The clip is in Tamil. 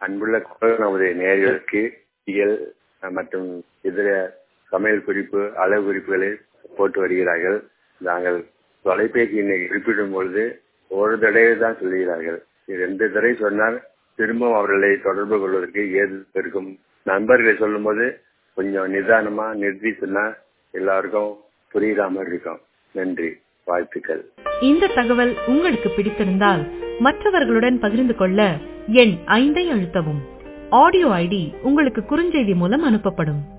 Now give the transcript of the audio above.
அன்புள்ள குரல் நமது நேயர்களுக்கு இயல் மற்றும் இதர சமையல் குறிப்பு அளவு குறிப்புகளை போட்டு வருகிறார்கள் நாங்கள் தொலைபேசி எண்ணை குறிப்பிடும் பொழுது ஒரு தடவை தான் சொல்லுகிறார்கள் ரெண்டு தடவை சொன்னால் திரும்பவும் அவர்களை தொடர்பு கொள்வதற்கு ஏது இருக்கும் நண்பர்களை சொல்லும் போது கொஞ்சம் நிதானமா நிறுத்தி சொன்னா எல்லாருக்கும் புரியுற மாதிரி இருக்கும் நன்றி வாழ்த்துக்கள் இந்த தகவல் உங்களுக்கு பிடித்திருந்தால் மற்றவர்களுடன் பகிர்ந்து கொள்ள எண் ஐந்தை அழுத்தவும் ஆடியோ ஐடி உங்களுக்கு குறுஞ்செய்தி மூலம் அனுப்பப்படும்